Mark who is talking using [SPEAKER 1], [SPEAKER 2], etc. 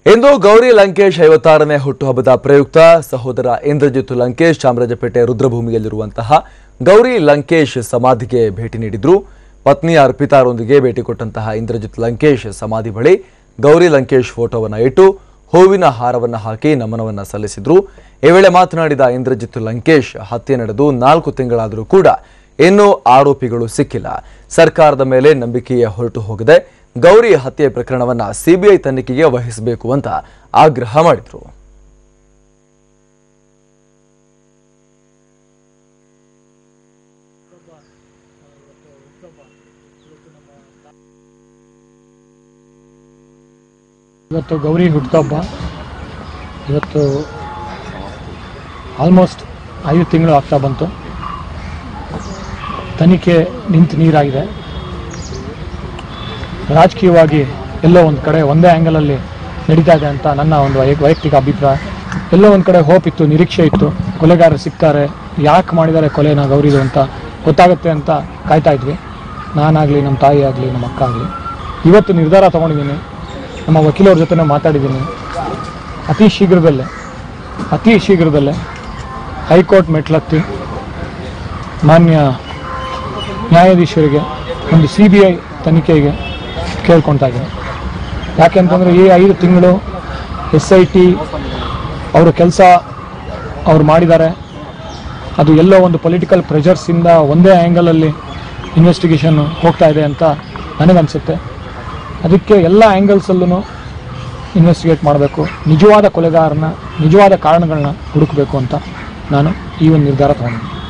[SPEAKER 1] ಇಂದು ಗೌರಿ ಲಂಕೇಶ್ ಐವತ್ತಾರನೇ ಹುಟ್ಟುಹಬ್ಬದ ಪ್ರಯುಕ್ತ ಸಹೋದರ ಇಂದ್ರಜಿತ್ ಲಂಕೇಶ್ ಚಾಮರಾಜಪೇಟೆ ರುದ್ರಭೂಮಿಯಲ್ಲಿರುವಂತಹ ಗೌರಿ ಲಂಕೇಶ್ ಸಮಾಧಿಗೆ ಭೇಟಿ ನೀಡಿದ್ರು ಪತ್ನಿ ಅರ್ಪಿತಾರೊಂದಿಗೆ ಭೇಟಿ ಕೊಟ್ಟಂತಹ ಇಂದ್ರಜಿತ್ ಲಂಕೇಶ್ ಸಮಾಧಿ ಬಳಿ ಗೌರಿ ಲಂಕೇಶ್ ಫೋಟೋವನ್ನ ಇಟ್ಟು ಹೂವಿನ ಹಾರವನ್ನ ಹಾಕಿ ನಮನವನ್ನ ಸಲ್ಲಿಸಿದ್ರು ಈ ವೇಳೆ ಮಾತನಾಡಿದ ಇಂದ್ರಜಿತ್ ಲಂಕೇಶ್ ಹತ್ಯೆ ನಡೆದು ನಾಲ್ಕು ತಿಂಗಳಾದರೂ ಕೂಡ ಇನ್ನೂ ಆರೋಪಿಗಳು ಸಿಕ್ಕಿಲ್ಲ ಸರ್ಕಾರದ ಮೇಲೆ ನಂಬಿಕೆಯೇ ಹೊರಟು ಹೋಗಿದೆ ಗೌರಿ ಹತ್ಯೆ ಪ್ರಕರಣವನ್ನ ಸಿಬಿಐ ತನಿಖೆಗೆ ವಹಿಸಬೇಕು ಅಂತ ಆಗ್ರಹ ಮಾಡಿದ್ರು
[SPEAKER 2] ಇವತ್ತು ಗೌರಿ ಹುಟ್ಟುಹಬ್ಬ ಇವತ್ತು ಆಲ್ಮೋಸ್ಟ್ ಐದು ತಿಂಗಳು ಆಗ್ತಾ ಬಂತು ತನಿಖೆ ನಿಂತು ನೀರಾಗಿದೆ ರಾಜಕೀಯವಾಗಿ ಎಲ್ಲೋ ಒಂದು ಕಡೆ ಒಂದೇ ಆ್ಯಂಗಲಲ್ಲಿ ನಡೀತಾ ಇದೆ ಅಂತ ನನ್ನ ಒಂದು ವೈ- ವೈಯಕ್ತಿಕ ಅಭಿಪ್ರಾಯ ಎಲ್ಲೋ ಒಂದು ಕಡೆ ಹೋಪ್ ಇತ್ತು ನಿರೀಕ್ಷೆ ಇತ್ತು ಕೊಲೆಗಾರರು ಸಿಗ್ತಾರೆ ಯಾಕೆ ಮಾಡಿದ್ದಾರೆ ಕೊಲೆನ ಗೌರಿದು ಅಂತ ಗೊತ್ತಾಗುತ್ತೆ ಅಂತ ಕಾಯ್ತಾ ಇದ್ವಿ ನಾನಾಗಲಿ ನಮ್ಮ ತಾಯಿ ಆಗಲಿ ನಮ್ಮ ಅಕ್ಕ ಆಗಲಿ ಇವತ್ತು ನಿರ್ಧಾರ ತೊಗೊಂಡಿದ್ದೀನಿ ನಮ್ಮ ವಕೀಲರ ಜೊತೆ ಮಾತಾಡಿದ್ದೀನಿ ಅತಿ ಶೀಘ್ರದಲ್ಲೇ ಅತಿ ಶೀಘ್ರದಲ್ಲೇ ಹೈಕೋರ್ಟ್ ಮೆಟ್ಲತ್ತಿ ಮಾನ್ಯ ನ್ಯಾಯಾಧೀಶರಿಗೆ ಒಂದು ಸಿ ಬಿ ಐ ತನಿಖೆಗೆ ಕೇಳ್ಕೊತಾ ಇದ್ದೀನಿ ಯಾಕೆಂತಂದರೆ ಈ ಐದು ತಿಂಗಳು ಎಸ್ ಐ ಟಿ ಅವರ ಕೆಲಸ ಅವ್ರು ಮಾಡಿದ್ದಾರೆ ಅದು ಎಲ್ಲೋ ಒಂದು ಪೊಲಿಟಿಕಲ್ ಪ್ರೆಷರ್ಸಿಂದ ಒಂದೇ ಆ್ಯಂಗಲಲ್ಲಿ ಇನ್ವೆಸ್ಟಿಗೇಷನ್ ಹೋಗ್ತಾ ಇದೆ ಅಂತ ನನಗನ್ಸುತ್ತೆ ಅದಕ್ಕೆ ಎಲ್ಲ ಆ್ಯಂಗಲ್ಸಲ್ಲೂ ಇನ್ವೆಸ್ಟಿಗೇಟ್ ಮಾಡಬೇಕು ನಿಜವಾದ ಕೊಲೆಗಾರನ ನಿಜವಾದ ಕಾರಣಗಳನ್ನ ಹುಡುಕಬೇಕು ಅಂತ ನಾನು ಈ ಒಂದು ನಿರ್ಧಾರ ತಗೊಂಡಿದ್ದೀನಿ